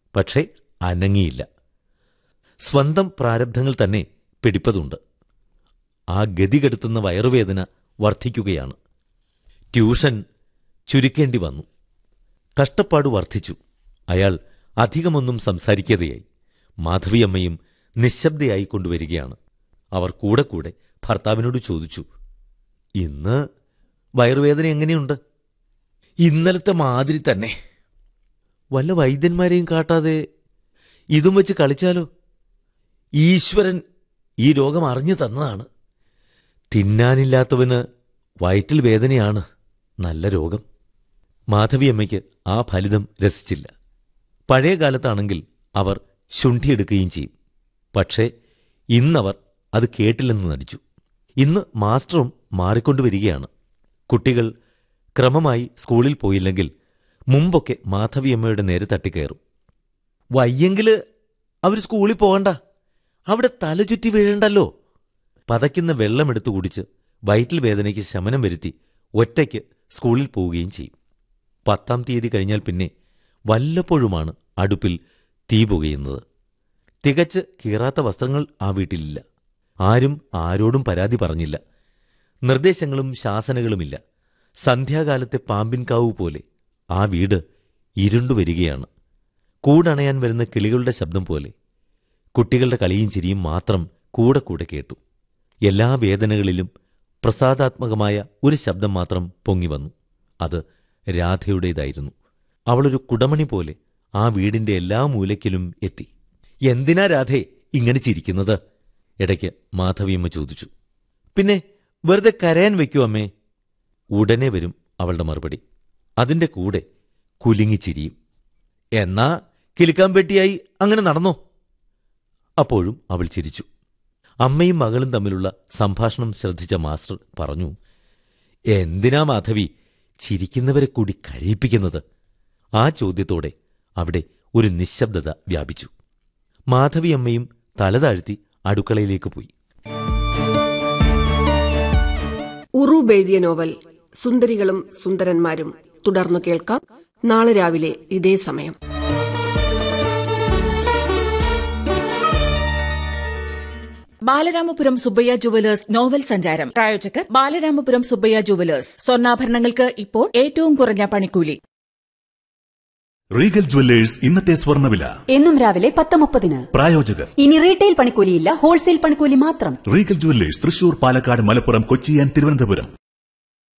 പക്ഷേ അനങ്ങിയില്ല സ്വന്തം പ്രാരബ്ധങ്ങൾ തന്നെ പിടിപ്പതുണ്ട് ആ ഗതികെടുത്തുന്ന വയറുവേദന വർദ്ധിക്കുകയാണ് ട്യൂഷൻ ചുരുക്കേണ്ടി വന്നു കഷ്ടപ്പാട് വർദ്ധിച്ചു അയാൾ അധികമൊന്നും സംസാരിക്കാതെയായി മാധവിയമ്മയും നിശബ്ദയായി കൊണ്ടുവരികയാണ് അവർ കൂടെ കൂടെ ഭർത്താവിനോട് ചോദിച്ചു ഇന്ന് വയറുവേദന എങ്ങനെയുണ്ട് ഇന്നലത്തെ മാതിരി തന്നെ വല്ല വൈദ്യന്മാരെയും കാട്ടാതെ ഇതും വെച്ച് കളിച്ചാലോ ഈശ്വരൻ ഈ രോഗം അറിഞ്ഞു തന്നതാണ് തിന്നാനില്ലാത്തവന് വയറ്റിൽ വേദനയാണ് നല്ല രോഗം മാധവിയമ്മയ്ക്ക് ആ ഫലിതം രസിച്ചില്ല പഴയ കാലത്താണെങ്കിൽ അവർ ശുണ്ഠിയെടുക്കുകയും ചെയ്യും പക്ഷേ ഇന്നവർ അത് കേട്ടില്ലെന്ന് നടിച്ചു ഇന്ന് മാസ്റ്ററും മാറിക്കൊണ്ടുവരികയാണ് കുട്ടികൾ ക്രമമായി സ്കൂളിൽ പോയില്ലെങ്കിൽ മുമ്പൊക്കെ മാധവിയമ്മയുടെ നേരെ തട്ടിക്കയറും വയ്യെങ്കില് അവർ സ്കൂളിൽ പോകണ്ട അവിടെ തലചുറ്റി വീഴണ്ടല്ലോ പതയ്ക്കുന്ന വെള്ളമെടുത്തു കുടിച്ച് വയറ്റിൽ വേദനയ്ക്ക് ശമനം വരുത്തി ഒറ്റയ്ക്ക് സ്കൂളിൽ പോവുകയും ചെയ്യും പത്താം തീയതി കഴിഞ്ഞാൽ പിന്നെ വല്ലപ്പോഴുമാണ് അടുപ്പിൽ തീ പുകയുന്നത് തികച്ച് കീറാത്ത വസ്ത്രങ്ങൾ ആ വീട്ടിലില്ല ആരും ആരോടും പരാതി പറഞ്ഞില്ല നിർദ്ദേശങ്ങളും ശാസനകളുമില്ല സന്ധ്യാകാലത്തെ പാമ്പിൻകാവ് പോലെ ആ വീട് ഇരുണ്ടുവരികയാണ് കൂടണയാൻ വരുന്ന കിളികളുടെ ശബ്ദം പോലെ കുട്ടികളുടെ കളിയും ചിരിയും മാത്രം കൂടെ കൂടെ കേട്ടു എല്ലാ വേദനകളിലും പ്രസാദാത്മകമായ ഒരു ശബ്ദം മാത്രം പൊങ്ങി വന്നു അത് രാധയുടേതായിരുന്നു അവളൊരു കുടമണി പോലെ ആ വീടിന്റെ എല്ലാ മൂലയ്ക്കിലും എത്തി എന്തിനാ രാധേ ഇങ്ങനെ ചിരിക്കുന്നത് ഇടയ്ക്ക് മാധവിയമ്മ ചോദിച്ചു പിന്നെ വെറുതെ കരയാൻ വെക്കൂ അമ്മേ ഉടനെ വരും അവളുടെ മറുപടി അതിന്റെ കൂടെ കുലുങ്ങിച്ചിരിയും എന്നാ കിലുക്കാൻ പെട്ടിയായി അങ്ങനെ നടന്നോ അപ്പോഴും അവൾ ചിരിച്ചു അമ്മയും മകളും തമ്മിലുള്ള സംഭാഷണം ശ്രദ്ധിച്ച മാസ്റ്റർ പറഞ്ഞു എന്തിനാ മാധവി ചിരിക്കുന്നവരെ കൂടി കരയിപ്പിക്കുന്നത് ആ ചോദ്യത്തോടെ അവിടെ ഒരു നിശബ്ദത വ്യാപിച്ചു മാധവിയമ്മയും തലതാഴ്ത്തി അടുക്കളയിലേക്ക് പോയി ഉറൂബ് എഴുതിയ നോവൽ സുന്ദരികളും സുന്ദരന്മാരും തുടർന്നു കേൾക്കാം നാളെ രാവിലെ ഇതേ സമയം ബാലരാമപുരം സുബ്ബയ്യ ജുവലേഴ്സ് നോവൽ സഞ്ചാരം പ്രായോജകർ ബാലരാമപുരം സുബ്ബയ്യ ജുവലേഴ്സ് സ്വർണ്ണാഭരണങ്ങൾക്ക് ഇപ്പോൾ ഏറ്റവും കുറഞ്ഞ പണിക്കൂലി റീഗൽ ജുവല്ലേഴ്സ് ഇന്നത്തെ സ്വർണ്ണവില എന്നും രാവിലെ പത്ത് മുപ്പതിന് പ്രായോജകർ ഇനി റീറ്റെയിൽ പണിക്കൂലിയില്ല ഹോൾസെയിൽ പണിക്കൂലി മാത്രം Regal jewellers Thrissur Palakkad Malappuram Kochi and Thiruvananthapuram